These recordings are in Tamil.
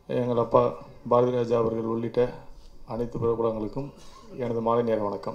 எங்கள் அப்பா பாரதி ராஜா அவர்கள் உள்ளிட்ட அனைத்து பிரபலங்களுக்கும் எனது மாலை நேர வணக்கம்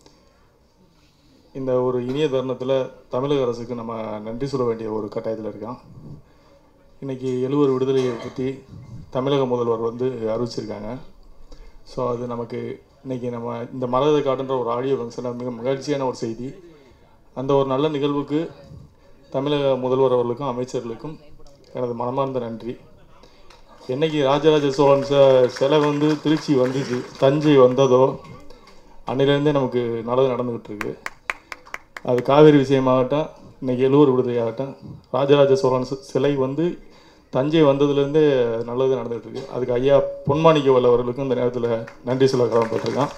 இந்த ஒரு இனிய தருணத்தில் தமிழக அரசுக்கு நம்ம நன்றி சொல்ல வேண்டிய ஒரு கட்டாயத்தில் இருக்கோம் இன்றைக்கி எழுவர் விடுதலையை பற்றி தமிழக முதல்வர் வந்து அறிவிச்சிருக்காங்க ஸோ அது நமக்கு இன்றைக்கி நம்ம இந்த மரதை காட்டுன்ற ஒரு ஆடியோ ஃபங்க்ஷனில் மிக மகிழ்ச்சியான ஒரு செய்தி அந்த ஒரு நல்ல நிகழ்வுக்கு தமிழக முதல்வர் அவர்களுக்கும் அமைச்சர்களுக்கும் எனது மனமார்ந்த நன்றி என்னைக்கு ராஜராஜ சோழன் ச சிலை வந்து திருச்சி வந்துச்சு தஞ்சை வந்ததோ அன்னிலேருந்தே நமக்கு நல்லது நடந்துக்கிட்டு இருக்கு அது காவேரி விஷயமாகட்டும் இன்னைக்கு எழுவர் விடுதலையாகட்டும் ராஜராஜ சோழன் சி- சிலை வந்து தஞ்சை வந்ததுலேருந்தே நல்லது நடந்துகிட்டு இருக்கு அதுக்கு ஐயா பொன்மாணிக்க வல்லவர்களுக்கும் இந்த நேரத்தில் நன்றி சொல்ல கடமைப்பட்டிருக்கான்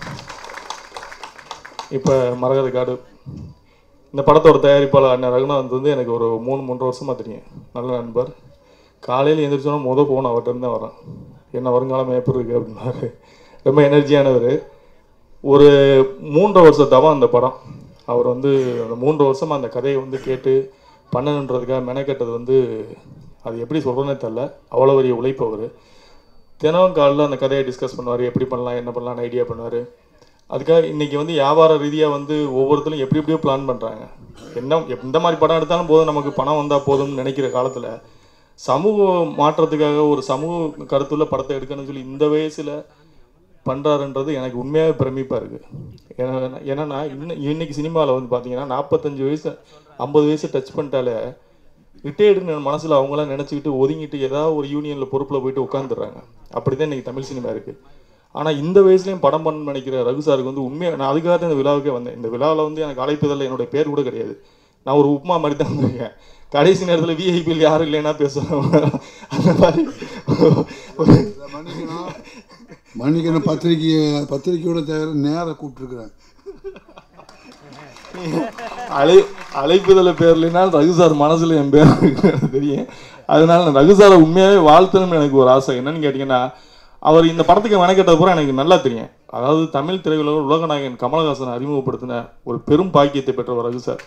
இப்போ மரகத காடு இந்த படத்தோட தயாரிப்பாளர் அண்ணன் ரகுநாத் வந்து எனக்கு ஒரு மூணு மூன்றரை வருஷமாக தெரியும் நல்ல நண்பர் காலையில் எழுந்திரிச்சோன்னா முத போகணும் அவர்கிட்ட இருந்து தான் வரேன் என்ன வருங்காலம் எப்படி இருக்கு அப்படின்னாரு ரொம்ப எனர்ஜியானவர் ஒரு மூன்றரை வருஷம் தவம் அந்த படம் அவர் வந்து அந்த மூன்று வருஷம் அந்த கதையை வந்து கேட்டு பண்ணணுன்றதுக்காக மெனக்கெட்டது வந்து அது எப்படி சொல்கிறேன்னே தெரில அவ்வளோ பெரிய உழைப்பு அவர் தினமும் காலையில் அந்த கதையை டிஸ்கஸ் பண்ணுவார் எப்படி பண்ணலாம் என்ன பண்ணலாம்னு ஐடியா பண்ணுவார் அதுக்காக இன்றைக்கி வந்து வியாபார ரீதியாக வந்து ஒவ்வொருத்தரும் எப்படி எப்படியோ பிளான் பண்ணுறாங்க என்ன எந்த மாதிரி படம் எடுத்தாலும் போதும் நமக்கு பணம் வந்தால் போதும்னு நினைக்கிற காலத்தில் சமூக மாற்றத்துக்காக ஒரு சமூக கருத்துள்ள படத்தை எடுக்கணும்னு சொல்லி இந்த வயசில் பண்ணுறாருன்றது எனக்கு உண்மையாகவே பிரமிப்பாக இருக்குது ஏன்னா இன்னும் இன்னைக்கு சினிமாவில் வந்து பார்த்தீங்கன்னா நாற்பத்தஞ்சு வயசு ஐம்பது வயசு டச் பண்ணிட்டாலே ரிட்டையர்டுன்னு மனசில் அவங்களாம் நினச்சிக்கிட்டு ஒதுங்கிட்டு ஏதாவது ஒரு யூனியனில் பொறுப்பில் போயிட்டு உட்காந்துடுறாங்க அப்படி தான் இன்றைக்கி தமிழ் சினிமா இருக்குது ஆனால் இந்த வயசுலையும் படம் பண்ண நினைக்கிற ரகு சாருக்கு வந்து உண்மையாக நான் அதுக்காக தான் இந்த விழாவுக்கே வந்தேன் இந்த விழாவில் வந்து எனக்கு அழைப்பதில் என்னுடைய பேர் கூட கிடையாது நான் ஒரு உப்புமா மாதிரி தான் வந்திருக்கேன் கடைசி நேரத்தில் விஐபியில் யாரும் இல்லைன்னா பேசுவாங்க அந்த மாதிரி ஒரு மன்னிக்கணும் மன்னிக்கணும் பத்திரிக்கை பத்திரிக்கையோட தவிர நேராக கூப்பிட்டுருக்குறேன் அழை அழைப்புதல பேர்லாம் ரகு சார் மனசுல என் பேர் இருக்குன்னு எனக்கு தெரியும் அதனால நான் ரகு சாரை உண்மையாகவே வாழ்த்தணும்னு எனக்கு ஒரு ஆசை என்னன்னு கேட்டிங்கன்னா அவர் இந்த படத்துக்கு மெனக்கெட்டது பூரா எனக்கு நல்லா தெரியும் அதாவது தமிழ் திரையுலக உலகநாயகன் கமலஹாசனை அறிமுகப்படுத்தின ஒரு பெரும் பாக்கியத்தை பெற்றவர் ரகு சார்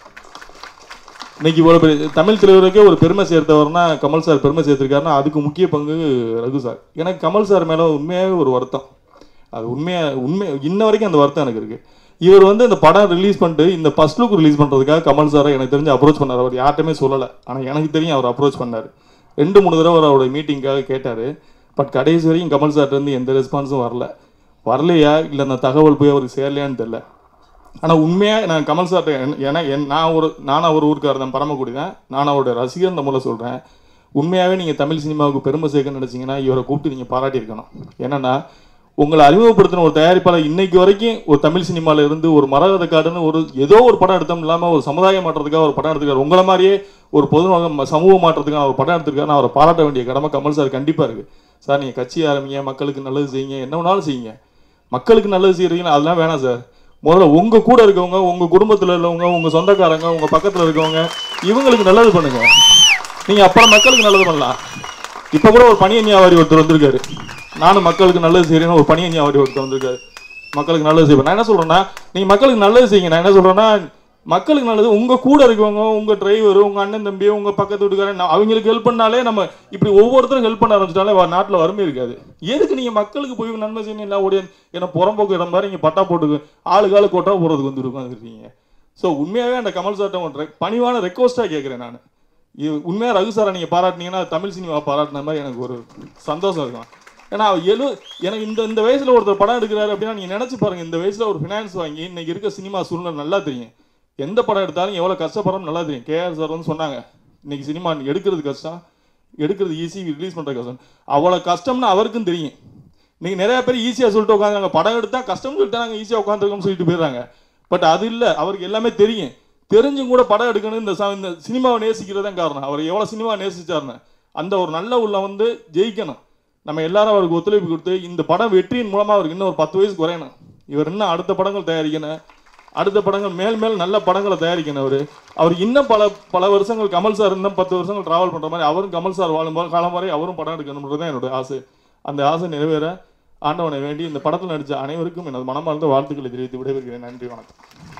இன்னைக்கு இவ்வளோ பெரிய தமிழ் திரையுலகே ஒரு பெருமை சேர்த்தவர்னா கமல் சார் பெருமை சேர்த்திருக்காருன்னா அதுக்கு முக்கிய பங்கு ரகு சார் எனக்கு கமல் சார் மேலே உண்மையாகவே ஒரு வருத்தம் அது உண்மையா உண்மை இன்ன வரைக்கும் அந்த வருத்தம் எனக்கு இருக்கு இவர் வந்து இந்த படம் ரிலீஸ் பண்ணிட்டு இந்த ஃபர்ஸ்ட் லுக் ரிலீஸ் பண்ணுறதுக்காக கமல் சாரை எனக்கு தெரிஞ்சு அப்ரோச் பண்ணார் அவர் யார்ட்டுமே சொல்லலை ஆனால் எனக்கு தெரியும் அவர் அப்ரோச் பண்ணார் ரெண்டு மூணு தடவை அவர் அவருடைய மீட்டிங்காக கேட்டார் பட் கடைசி வரைக்கும் கமல் சார்ட்ட இருந்து எந்த ரெஸ்பான்ஸும் வரல வரலையா இல்லை அந்த தகவல் போய் அவருக்கு சேரலையான்னு தெரில ஆனால் உண்மையாக நான் கமல் சார்ட்ட என்- ஏன்னா என் நான் ஒரு நானும் அவர் ஊருக்காரர் தான் பரமக்குடி தான் நான் அவருடைய ரசிகர் இந்த மூலம் சொல்கிறேன் உண்மையாகவே நீங்கள் தமிழ் சினிமாவுக்கு பெருமை சேர்க்கணும்னு நினச்சிங்கன்னா இவரை கூப்பிட்டு நீங்கள் பாராட்டியிருக்கணும் என்னன்னா உங்களை அறிமுகப்படுத்தின ஒரு தயாரிப்பாளர் இன்னைக்கு வரைக்கும் ஒரு தமிழ் சினிமால இருந்து ஒரு மரகத காடுன்னு ஒரு ஏதோ ஒரு படம் எடுத்தோம் இல்லாமல் ஒரு சமுதாய மாற்றத்துக்காக ஒரு படம் எடுத்துக்காரு உங்களை மாதிரியே ஒரு பொது சமூக மாற்றத்துக்காக ஒரு படம் எடுத்திருக்காரு அவரை பாராட்ட வேண்டிய கடமை கமல் சார் கண்டிப்பாக இருக்குது சார் நீங்கள் கட்சி ஆரம்பிங்க மக்களுக்கு நல்லது செய்யுங்க என்ன வேணாலும் செய்யுங்க மக்களுக்கு நல்லது செய்கிறீங்கன்னா அதெல்லாம் வேணாம் சார் முதல்ல உங்க கூட இருக்கவங்க உங்க குடும்பத்துல உள்ளவங்க உங்க சொந்தக்காரங்க உங்க பக்கத்துல இருக்கவங்க இவங்களுக்கு நல்லது பண்ணுங்க நீங்க அப்புறம் மக்களுக்கு நல்லது பண்ணலாம் இப்ப கூட ஒரு பணிய வியாபாரி ஒருத்தர் வந்திருக்காரு நானும் மக்களுக்கு நல்லது செய்யறேன்னு ஒரு பணிய வியாபாரி ஒருத்தர் வந்திருக்காரு மக்களுக்கு நல்லது செய்வேன் நான் என்ன சொல்றேன்னா நீங்க மக்களுக்கு நல்லது செய்யுங்க நான் என்ன சொல்றேன்னா மக்களுக்கு நல்லது உங்க கூட இருக்கவங்க உங்க டிரைவர் உங்க அண்ணன் தம்பி உங்க பக்கத்து வீட்டுக்காரன் நான் அவங்களுக்கு ஹெல்ப் பண்ணாலே நம்ம இப்படி ஒவ்வொருத்தரும் ஹெல்ப் பண்ண ஆரம்பிச்சிட்டாலே வ- நாட்டுல வறுமை இருக்காது எதுக்கு நீங்க மக்களுக்கு போய் நன்மை செய்யணும் இல்லை ஓடிய ஏன்னா புறம்போக்கு இடம் மாதிரி நீங்க பட்டா போட்டுக்கு ஆளு காலு கொட்டா போறதுக்கு வந்து உட்காந்துருக்கீங்க ஸோ உண்மையாவே அந்த கமல் சார்ட்ட ஒரு ரெக்- பணிவான ரெக்வஸ்டா கேட்கிறேன் நான் இது உண்மையா ரகு சாரை நீங்க பாராட்டினீங்கன்னா தமிழ் சினிமா பாராட்டின மாதிரி எனக்கு ஒரு சந்தோஷம் இருக்கும் ஏன்னா அவர் எழு எனக்கு இந்த இந்த வயசுல ஒருத்தர் படம் எடுக்கிறாரு அப்படின்னா நீங்க நினைச்சு பாருங்க இந்த வயசுல ஒரு ஃபினான்ஸ் வாங்கி இன்னைக்கு இருக்க சினிமா சூழ்நிலை நல்லா தெரியும் எந்த படம் எடுத்தாலும் எவ்வளவு கஷ்டப்படுறோம் நல்லா தெரியும் கேஆர் சார் வந்து சொன்னாங்க இன்னைக்கு சினிமா எடுக்கிறது கஷ்டம் எடுக்கிறது ஈஸி ரிலீஸ் பண்றது கஷ்டம் அவ்வளவு கஷ்டம்னு அவருக்கும் தெரியும் நீங்க நிறைய பேர் ஈஸியா சொல்லிட்டு உட்காந்துறாங்க படம் எடுத்தா கஷ்டம்னு சொல்லிட்டு நாங்க ஈஸியா உட்காந்துருக்கோம்னு சொல்லிட்டு போயிடுறாங்க பட் அது இல்ல அவருக்கு எல்லாமே தெரியும் தெரிஞ்சும் கூட படம் எடுக்கணும் இந்த ச- இந்த சினிமாவை நேசிக்கிறது தான் காரணம் அவர் எவ்வளவு சினிமா நேசிச்சாருன்னு அந்த ஒரு நல்ல உள்ள வந்து ஜெயிக்கணும் நம்ம எல்லாரும் அவருக்கு ஒத்துழைப்பு கொடுத்து இந்த படம் வெற்றியின் மூலமா அவருக்கு இன்னும் ஒரு பத்து வயசு குறையணும் இவர் இன்னும் அடுத்த படங்கள் தயாரிக்கணும் அடுத்த படங்கள் மேல் மேல் நல்ல படங்களை தயாரிக்கணும் அவரு அவர் இன்னும் பல பல வருஷங்கள் கமல் சார் இன்னும் பத்து வருஷங்கள் டிராவல் பண்ற மாதிரி அவரும் கமல் சார் வாழும் போது காலம் வரை அவரும் படம் எடுக்கணும்ன்றது தான் என்னோட ஆசை அந்த ஆசை நிறைவேற ஆண்டவனை வேண்டி இந்த படத்தில் நடித்த அனைவருக்கும் எனது மனமார்ந்த வாழ்த்துக்களை தெரிவித்து விடைபெறுகிறேன் நன்றி வணக்கம்